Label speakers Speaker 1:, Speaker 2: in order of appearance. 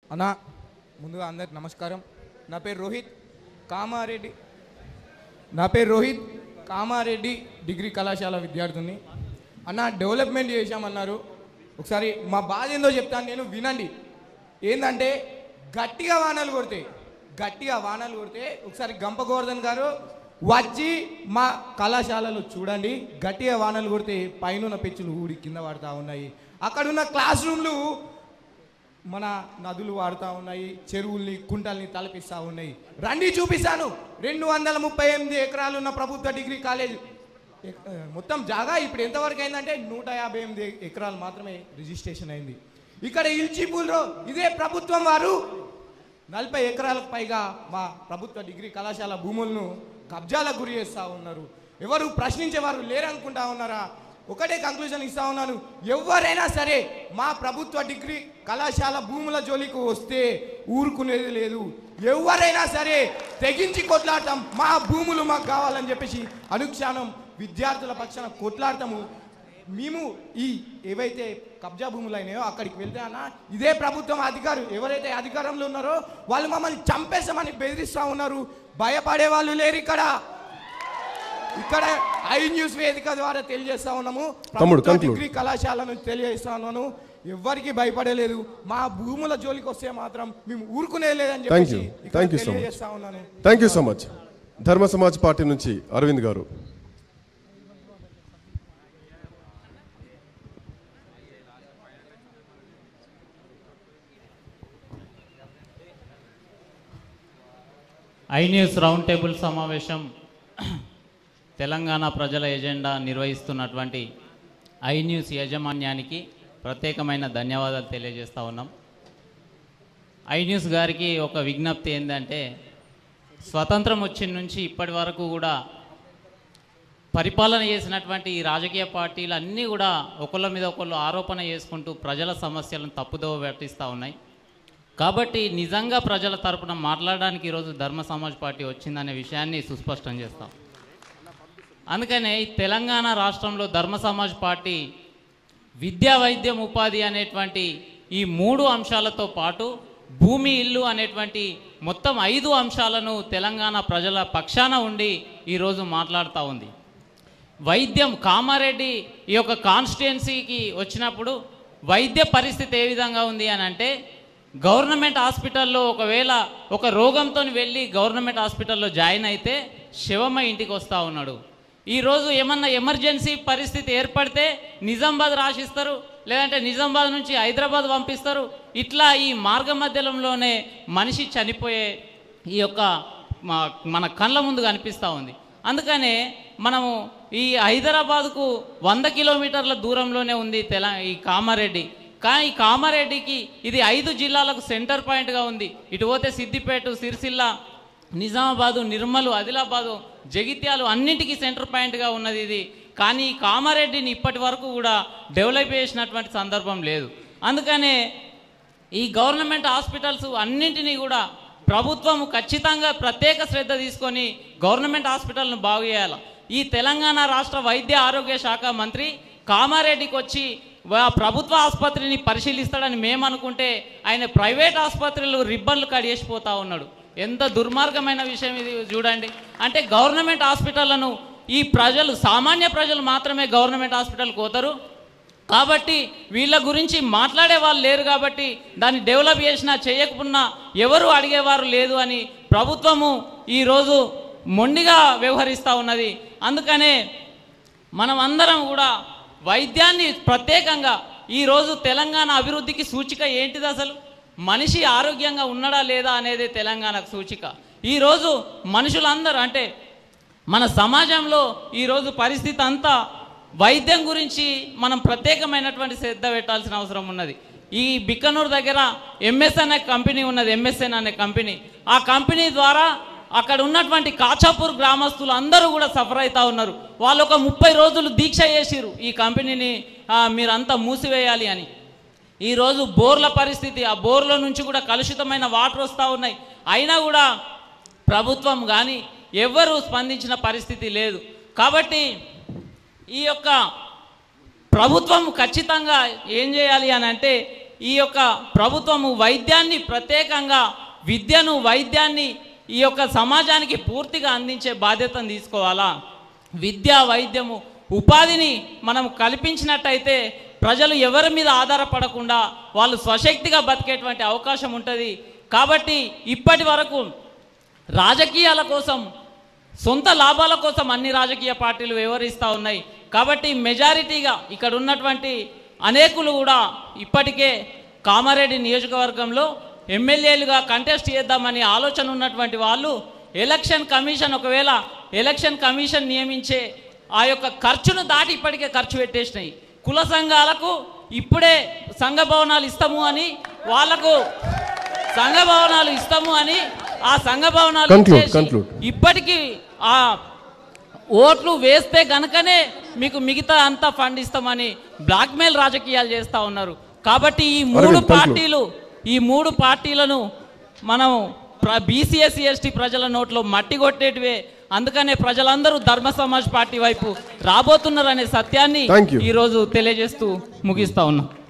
Speaker 1: అన్న ముందుగా అందరికి నమస్కారం నా పేరు రోహిత్ కామారెడ్డి నా పేరు రోహిత్ కామారెడ్డి డిగ్రీ కళాశాల విద్యార్థిని అన్న డెవలప్మెంట్ చేశామన్నారు ఒకసారి మా బాధ ఏందో చెప్తాను నేను వినండి ఏంటంటే గట్టిగా వానలు కొడితే గట్టిగా వానలు కొడితే ఒకసారి గంప గోవర్ధన్ గారు వచ్చి మా కళాశాలలో చూడండి గట్టిగా వానలు కొడితే పైన పెచ్చులు ఊడి కింద పడతా ఉన్నాయి అక్కడున్న క్లాస్ రూమ్లు మన నదులు వాడుతూ ఉన్నాయి చెరువుల్ని కుంటల్ని తలపిస్తూ ఉన్నాయి రండి చూపిస్తాను రెండు వందల ముప్పై ఎనిమిది ఎకరాలు ఉన్న ప్రభుత్వ డిగ్రీ కాలేజ్ ఎక్- ఆ, మొత్తం జాగా ఇప్పుడు ఎంతవరకు అయిందంటే నూట యాభై ఎనిమిది ఎకరాలు మాత్రమే రిజిస్ట్రేషన్ అయింది ఇక్కడ ఇల్చిపూల్లో ఇదే ప్రభుత్వం వారు నలభై ఎకరాలకు పైగా మా ప్రభుత్వ డిగ్రీ కళాశాల భూములను కబ్జాలకు గురి చేస్తూ ఉన్నారు ఎవరు ప్రశ్నించేవారు లేరనుకుంటా ఉన్నారా ఒకటే కంక్లూజన్ ఇస్తా ఉన్నాను ఎవరైనా సరే మా ప్రభుత్వ డిగ్రీ కళాశాల భూముల జోలికి వస్తే ఊరుకునేది లేదు ఎవరైనా సరే తెగించి కొట్లాడతాం మా భూములు మాకు కావాలని చెప్పేసి అనుక్షణం విద్యార్థుల పక్షాన కొట్లాడతాము మేము ఈ ఏవైతే కబ్జా భూములు అయినాయో అక్కడికి వెళ్తే అన్న ఇదే ప్రభుత్వం అధికారు ఎవరైతే అధికారంలో ఉన్నారో వాళ్ళు మమ్మల్ని చంపేస్తామని బెదిరిస్తా ఉన్నారు భయపడే వాళ్ళు లేరు ఇక్కడ ఇక్కడ ఐ న్యూస్ వేదిక ద్వారా తెలియజేస్తా ఉన్నాము
Speaker 2: తమ్ముడు,
Speaker 1: ప్రభుత్వ
Speaker 2: conclude.
Speaker 1: డిగ్రీ కళాశాల నుంచి తెలియజేస్తా ఉన్నాను ఎవరికి భయపడలేదు మా భూముల జోలికి వస్తే మాత్రం మేము ఊరుకునే లేదని
Speaker 2: Thank
Speaker 1: చెప్పేసి
Speaker 2: you.
Speaker 1: ఇక్కడ
Speaker 2: Thank you so much.
Speaker 1: తెలియజేస్తా ఉన్నాను
Speaker 2: థ్యాంక్ యూ సో మచ్ ధర్మ సమాజ్ పార్టీ నుంచి అరవింద్ గారు
Speaker 3: ఐ న్యూస్ రౌండ్ టేబుల్ సమావేశం తెలంగాణ ప్రజల ఎజెండా నిర్వహిస్తున్నటువంటి ఐ న్యూస్ యాజమాన్యానికి ప్రత్యేకమైన ధన్యవాదాలు తెలియజేస్తా ఉన్నాం ఐ న్యూస్ గారికి ఒక విజ్ఞప్తి ఏంటంటే స్వతంత్రం వచ్చిన నుంచి ఇప్పటి వరకు కూడా పరిపాలన చేసినటువంటి ఈ రాజకీయ పార్టీలు అన్నీ కూడా ఒకళ్ళ మీద ఒకళ్ళు ఆరోపణ చేసుకుంటూ ప్రజల సమస్యలను తప్పుదోవ పట్టిస్తూ ఉన్నాయి కాబట్టి నిజంగా ప్రజల తరపున మాట్లాడడానికి ఈరోజు ధర్మ సమాజ్ పార్టీ వచ్చిందనే విషయాన్ని సుస్పష్టం చేస్తాం అందుకనే ఈ తెలంగాణ రాష్ట్రంలో ధర్మ సమాజ్ పార్టీ విద్యా వైద్యం ఉపాధి అనేటువంటి ఈ మూడు అంశాలతో పాటు భూమి ఇల్లు అనేటువంటి మొత్తం ఐదు అంశాలను తెలంగాణ ప్రజల పక్షాన ఉండి ఈరోజు మాట్లాడుతూ ఉంది వైద్యం కామారెడ్డి ఈ యొక్క కాన్స్టిట్యున్సీకి వచ్చినప్పుడు వైద్య పరిస్థితి ఏ విధంగా ఉంది అని అంటే గవర్నమెంట్ హాస్పిటల్లో ఒకవేళ ఒక రోగంతో వెళ్ళి గవర్నమెంట్ హాస్పిటల్లో జాయిన్ అయితే శివమ్మ ఇంటికి వస్తూ ఉన్నాడు ఈరోజు ఏమన్నా ఎమర్జెన్సీ పరిస్థితి ఏర్పడితే నిజామాబాద్ రాసిస్తారు లేదంటే నిజామాబాద్ నుంచి హైదరాబాద్ పంపిస్తారు ఇట్లా ఈ మార్గ మధ్యలోనే మనిషి చనిపోయే ఈ యొక్క మా- మన కళ్ళ ముందు కనిపిస్తూ ఉంది అందుకనే మనము ఈ హైదరాబాద్కు వంద కిలోమీటర్ల దూరంలోనే ఉంది తెల ఈ కామారెడ్డి కానీ ఈ కామారెడ్డికి ఇది ఐదు జిల్లాలకు సెంటర్ పాయింట్గా ఉంది ఇటు పోతే సిద్దిపేట సిరిసిల్ల నిజామాబాదు నిర్మలు ఆదిలాబాదు జగిత్యాలు అన్నింటికీ సెంటర్ పాయింట్గా ఉన్నది ఇది కానీ ఈ కామారెడ్డిని ఇప్పటి వరకు కూడా డెవలప్ చేసినటువంటి సందర్భం లేదు అందుకనే ఈ గవర్నమెంట్ హాస్పిటల్స్ అన్నింటినీ కూడా ప్రభుత్వం ఖచ్చితంగా ప్రత్యేక శ్రద్ధ తీసుకొని గవర్నమెంట్ హాస్పిటల్ను బాగు చేయాలి ఈ తెలంగాణ రాష్ట్ర వైద్య ఆరోగ్య శాఖ మంత్రి కామారెడ్డికి వచ్చి వా- ప్రభుత్వ ఆసుపత్రిని పరిశీలిస్తాడని మేము అనుకుంటే ఆయన ప్రైవేట్ ఆసుపత్రులు రిబ్బన్లు కడిగేసిపోతా ఉన్నాడు ఎంత దుర్మార్గమైన విషయం ఇది చూడండి అంటే గవర్నమెంట్ హాస్పిటళ్లను ఈ ప్రజలు సామాన్య ప్రజలు మాత్రమే గవర్నమెంట్ హాస్పిటల్కి పోతారు కాబట్టి వీళ్ళ గురించి మాట్లాడే వాళ్ళు లేరు కాబట్టి దాన్ని డెవలప్ చేసినా చేయకపోయినా ఎవరు అడిగేవారు లేదు అని ప్రభుత్వము ఈరోజు మొండిగా వ్యవహరిస్తూ ఉన్నది అందుకనే మనం అందరం కూడా వైద్యాన్ని ప్రత్యేకంగా ఈరోజు తెలంగాణ అభివృద్ధికి సూచిక ఏంటిది అసలు మనిషి ఆరోగ్యంగా ఉన్నాడా లేదా అనేది తెలంగాణకు సూచిక ఈరోజు మనుషులందరూ అంటే మన సమాజంలో ఈరోజు పరిస్థితి అంతా వైద్యం గురించి మనం ప్రత్యేకమైనటువంటి శ్రద్ధ పెట్టాల్సిన అవసరం ఉన్నది ఈ బిక్కనూరు దగ్గర ఎంఎస్ అనే కంపెనీ ఉన్నది ఎంఎస్ఎన్ అనే కంపెనీ ఆ కంపెనీ ద్వారా అక్కడ ఉన్నటువంటి కాచాపూర్ గ్రామస్తులు అందరూ కూడా సఫర్ అవుతా ఉన్నారు వాళ్ళు ఒక ముప్పై రోజులు దీక్ష చేసిరు ఈ కంపెనీని ఆ, మీరంతా మూసివేయాలి అని ఈరోజు బోర్ల పరిస్థితి ఆ బోర్ల నుంచి కూడా కలుషితమైన వాటర్ వస్తూ ఉన్నాయి అయినా కూడా ప్రభుత్వం కానీ ఎవ్వరూ స్పందించిన పరిస్థితి లేదు కాబట్టి ఈ యొక్క ప్రభుత్వం ఖచ్చితంగా ఏం చేయాలి అని అంటే ఈ యొక్క ప్రభుత్వము వైద్యాన్ని ప్రత్యేకంగా విద్యను వైద్యాన్ని ఈ యొక్క సమాజానికి పూర్తిగా అందించే బాధ్యతను తీసుకోవాలా విద్య వైద్యము ఉపాధిని మనం కల్పించినట్టయితే ప్రజలు ఎవరి మీద ఆధారపడకుండా వాళ్ళు స్వశక్తిగా బతికేటువంటి అవకాశం ఉంటుంది కాబట్టి ఇప్పటి వరకు రాజకీయాల కోసం సొంత లాభాల కోసం అన్ని రాజకీయ పార్టీలు వ్యవహరిస్తూ ఉన్నాయి కాబట్టి మెజారిటీగా ఇక్కడ ఉన్నటువంటి అనేకులు కూడా ఇప్పటికే కామారెడ్డి నియోజకవర్గంలో ఎమ్మెల్యేలుగా కంటెస్ట్ చేద్దామని ఆలోచన ఉన్నటువంటి వాళ్ళు ఎలక్షన్ కమిషన్ ఒకవేళ ఎలక్షన్ కమిషన్ నియమించే ఆ యొక్క ఖర్చును దాటి ఇప్పటికే ఖర్చు పెట్టేసినాయి కుల సంఘాలకు ఇప్పుడే సంఘ భవనాలు ఇస్తాము అని వాళ్లకు సంఘ భవనాలు ఇస్తాము అని ఆ సంఘ భవనాలు
Speaker 2: Conclude,
Speaker 3: ఇచ్చేసి
Speaker 2: conclude.
Speaker 3: ఇప్పటికీ ఆ ఓట్లు వేస్తే గనకనే మీకు మిగతా అంతా ఫండ్ ఇస్తామని బ్లాక్మెయిల్ రాజకీయాలు చేస్తా ఉన్నారు కాబట్టి ఈ మూడు
Speaker 2: అరవింద్, conclude.
Speaker 3: పార్టీలు ఈ మూడు పార్టీలను మనం బీసీఎస్సీ ఎస్టీ ప్రజల నోట్లో మట్టి కొట్టేటివే అందుకనే ప్రజలందరూ ధర్మ సమాజ్ పార్టీ వైపు రాబోతున్నారనే సత్యాన్ని
Speaker 2: Thank you.
Speaker 3: ఈరోజు తెలియజేస్తూ ముగిస్తా ఉన్నాం